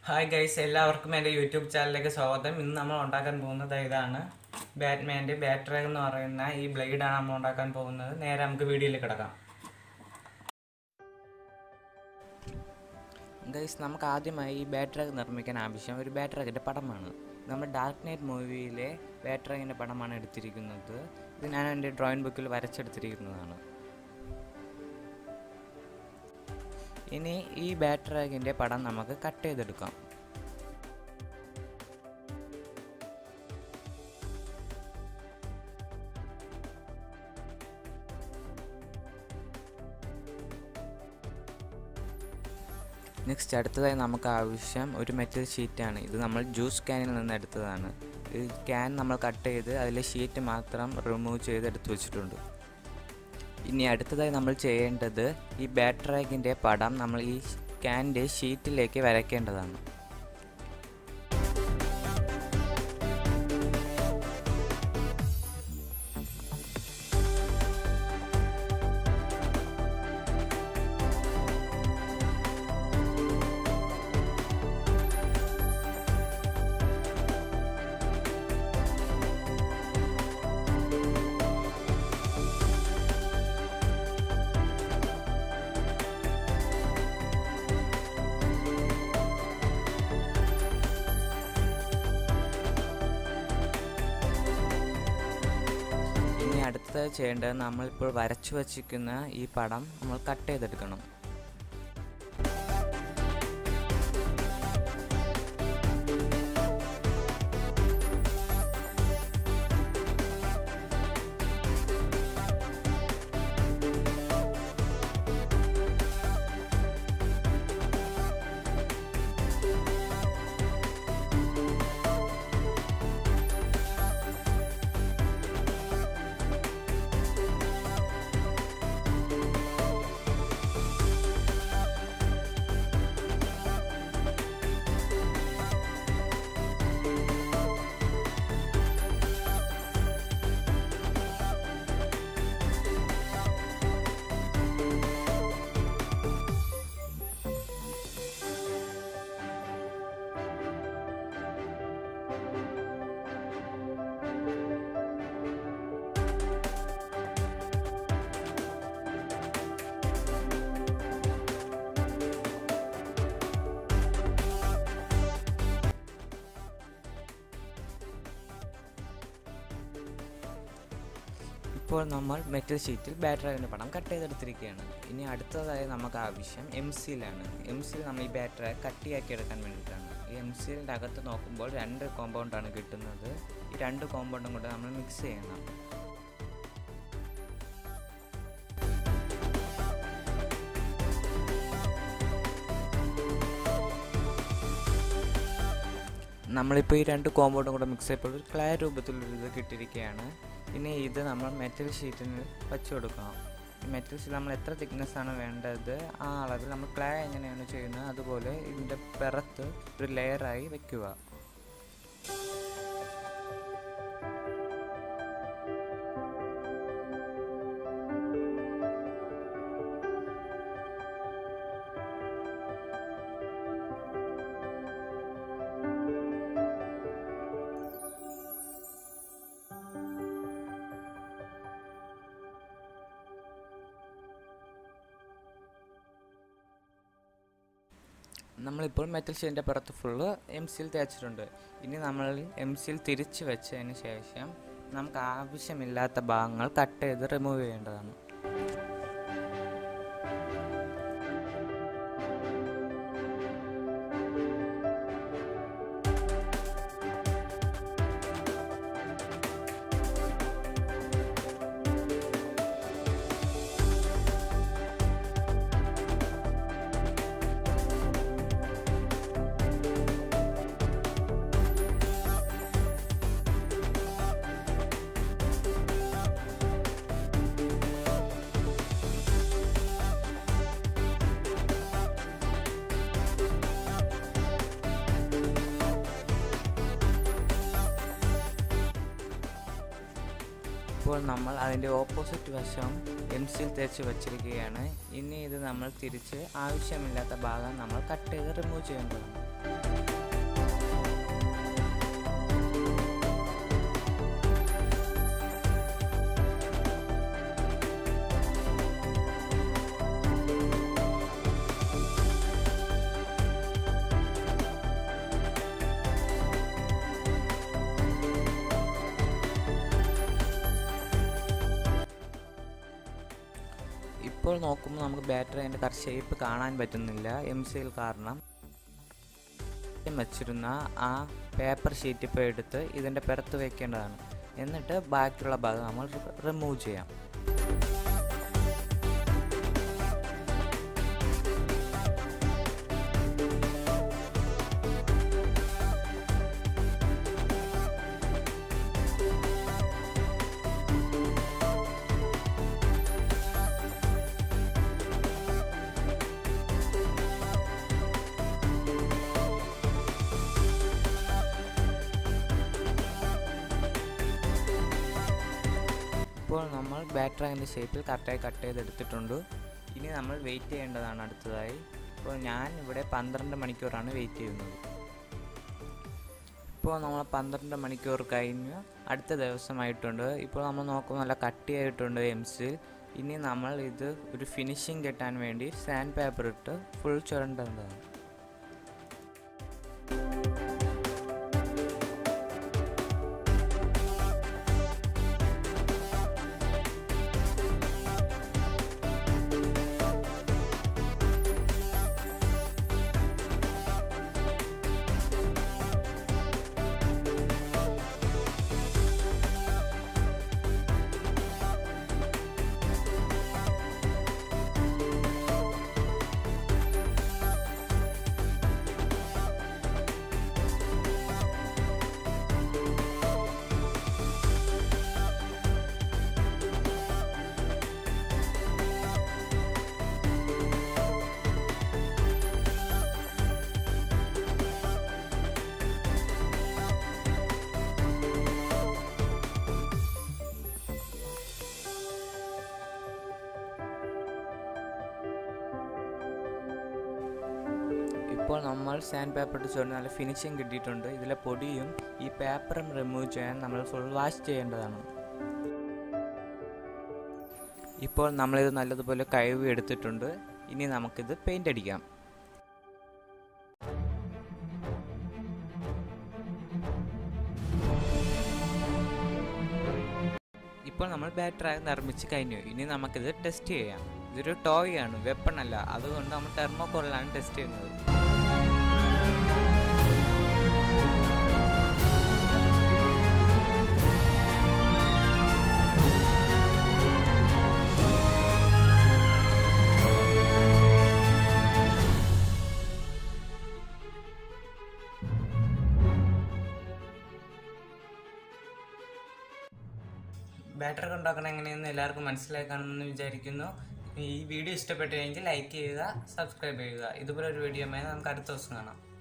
hi guys എല്ലാവർക്കും എൻ്റെ YouTube ചാനലിലേക്ക് സ്വാഗതം ഇന്ന് നമ്മൾ ഉണ്ടാക്കാൻ പോകുന്നത് ഇതാണ് ബാറ്റ്മാൻ്റെ ബാറ്ററി എന്ന് പറയുന്ന ഈ ബ്ലേഡാണ് നമ്മൾ ഉണ്ടാക്കാൻ പോകുന്നത് നേരെ നമുക്ക് വീഡിയോയിൽ കിടക്കാം ഗൈസ് നമുക്ക് ആദ്യമായി ഈ ബാറ്ററി നിർമ്മിക്കാൻ ആവശ്യം ഒരു ബാറ്ററിൻ്റെ പടമാണ് നമ്മൾ ഡാർക്ക് നൈറ്റ് മൂവിയിലെ ബാറ്ററിൻ്റെ പടമാണ് എടുത്തിരിക്കുന്നത് ഇത് ഞാൻ എൻ്റെ ഡ്രോയിങ് ബുക്കിൽ വരച്ചെടുത്തിരിക്കുന്നതാണ് ഇനി ഈ ബാറ്ററിൻ്റെ പടം നമുക്ക് കട്ട് ചെയ്തെടുക്കാം നെക്സ്റ്റ് അടുത്തതായി നമുക്ക് ആവശ്യം ഒരു മെറ്റൽ ഷീറ്റാണ് ഇത് നമ്മൾ ജ്യൂസ് ക്യാനിൽ നിന്ന് എടുത്തതാണ് ഈ ക്യാൻ നമ്മൾ കട്ട് ചെയ്ത് അതിലെ ഷീറ്റ് മാത്രം റിമൂവ് ചെയ്ത് എടുത്തു വെച്ചിട്ടുണ്ട് ഇനി അടുത്തതായി നമ്മൾ ചെയ്യേണ്ടത് ഈ ബാറ്ററാഗിൻ്റെ പടം നമ്മൾ ഈ ക്യാൻ്റെ ഷീറ്റിലേക്ക് വരയ്ക്കേണ്ടതാണ് ഇനി അടുത്തത് ചെയ്യേണ്ടത് നമ്മളിപ്പോൾ വരച്ചു വച്ചിരിക്കുന്ന ഈ പടം നമ്മൾ കട്ട് ചെയ്തെടുക്കണം ഇപ്പോൾ നമ്മൾ മെറ്റൽ ഷീറ്റിൽ ബാറ്ററിൻ്റെ പടം കട്ട് ചെയ്തെടുത്തിരിക്കുകയാണ് ഇനി അടുത്തതായി നമുക്ക് ആവശ്യം എം സിയിലാണ് എം സിയിൽ നമ്മൾ ഈ ബാറ്ററി കട്ടിയാക്കി എടുക്കാൻ വേണ്ടിയിട്ടാണ് ഈ എം സിയിലിൻ്റെ അകത്ത് നോക്കുമ്പോൾ രണ്ട് കോമ്പൗണ്ടാണ് കിട്ടുന്നത് ഈ രണ്ട് കോമ്പൗണ്ടും കൂടെ നമ്മൾ മിക്സ് ചെയ്യണം നമ്മളിപ്പോൾ ഈ രണ്ട് കോമ്പൗണ്ടും കൂടെ മിക്സ് ചെയ്യപ്പോൾ ഒരു ക്ലേ രൂപത്തിലൊരു ഇത് കിട്ടിയിരിക്കുകയാണ് ഇനി ഇത് നമ്മൾ മെറ്റൽ ഷീറ്റിന് വച്ച് കൊടുക്കണം ഈ മെറ്റൽ ഷീറ്റ് നമ്മൾ എത്ര തിക്നെസ് ആണ് വേണ്ടത് ആ അളവിൽ നമ്മൾ ക്ലേ എങ്ങനെയാണ് ചെയ്യുന്നത് അതുപോലെ ഇതിൻ്റെ പിറത്ത് ഒരു ലെയറായി വെക്കുക നമ്മളിപ്പോൾ മെറ്റൽ ഷീറ്റിൻ്റെ പുറത്ത് ഫുള്ള് എം സിയിൽ തേച്ചിട്ടുണ്ട് ഇനി നമ്മൾ എം സിയിൽ തിരിച്ച് വെച്ചതിന് ശേഷം നമുക്ക് ആവശ്യമില്ലാത്ത ഭാഗങ്ങൾ കട്ട് ചെയ്ത് റിമൂവ് ചെയ്യേണ്ടതാണ് ഇപ്പോൾ നമ്മൾ അതിൻ്റെ ഓപ്പോസിറ്റ് വശം എം സിയിൽ തേച്ച് വച്ചിരിക്കുകയാണ് ഇനി ഇത് നമ്മൾ തിരിച്ച് ആവശ്യമില്ലാത്ത ഭാഗം നമ്മൾ കട്ട് ചെയ്ത് റിമൂവ് ചെയ്യേണ്ടതാണ് ഇപ്പോൾ നോക്കുമ്പോൾ നമുക്ക് ബാറ്ററി അതിൻ്റെ കറക്റ്റ് ഷേപ്പ് കാണാൻ പറ്റുന്നില്ല എം സിയിൽ കാരണം വെച്ചിരുന്ന ആ പേപ്പർ ഷീറ്റ് ഇപ്പോൾ എടുത്ത് ഇതിൻ്റെ പുറത്ത് വെക്കേണ്ടതാണ് എന്നിട്ട് ബാക്കിയുള്ള ഭാഗം നമ്മൾ റിമൂവ് ചെയ്യാം ഇപ്പോൾ നമ്മൾ ബാറ്ററി അതിൻ്റെ ഷേപ്പിൽ കറക്റ്റായി കട്ട് ചെയ്തെടുത്തിട്ടുണ്ട് ഇനി നമ്മൾ വെയിറ്റ് ചെയ്യേണ്ടതാണ് അടുത്തതായി ഇപ്പോൾ ഞാൻ ഇവിടെ പന്ത്രണ്ട് മണിക്കൂറാണ് വെയിറ്റ് ചെയ്യുന്നത് ഇപ്പോൾ നമ്മൾ പന്ത്രണ്ട് മണിക്കൂർ കഴിഞ്ഞ് അടുത്ത ദിവസമായിട്ടുണ്ട് ഇപ്പോൾ നമ്മൾ നോക്കുമ്പോൾ നല്ല കട്ടിയായിട്ടുണ്ട് എംസിൽ ഇനി നമ്മൾ ഇത് ഒരു ഫിനിഷിങ് കിട്ടാൻ വേണ്ടി സാൻഡ് പേപ്പർ ഇട്ട് ഫുൾ ചുരണ്ടേണ്ടതാണ് ഇപ്പോൾ നമ്മൾ സാൻഡ് പേപ്പർ ഇട്ട് ചുവന്ന് നല്ല ഫിനിഷിങ് കിട്ടിയിട്ടുണ്ട് ഇതിലെ പൊടിയും ഈ പേപ്പറും റിമൂവ് ചെയ്യാൻ നമ്മൾ ഫുൾ വാഷ് ചെയ്യേണ്ടതാണ് ഇപ്പോൾ നമ്മളിത് നല്ലതുപോലെ കഴുകി എടുത്തിട്ടുണ്ട് ഇനി നമുക്കിത് പെയിൻ്റ് അടിക്കാം ഇപ്പോൾ നമ്മൾ ബാറ്ററായി നിർമ്മിച്ച് കഴിഞ്ഞു ഇനി നമുക്കിത് ടെസ്റ്റ് ചെയ്യാം ഇതൊരു ടോയ് ആണ് വെപ്പൺ അല്ല അതുകൊണ്ട് നമ്മൾ തെർമോക്കോളിലാണ് ടെസ്റ്റ് ചെയ്യുന്നത് ബാറ്ററി ഉണ്ടാക്കണം എങ്ങനെയെന്ന് എല്ലാവർക്കും മനസ്സിലായി കാണുമെന്ന് വിചാരിക്കുന്നു ഈ വീഡിയോ ഇഷ്ടപ്പെട്ടുവെങ്കിൽ ലൈക്ക് ചെയ്യുക സബ്സ്ക്രൈബ് ചെയ്യുക ഇതുപോലെ ഒരു വീഡിയോ നമുക്ക് അടുത്ത ദിവസം കാണാം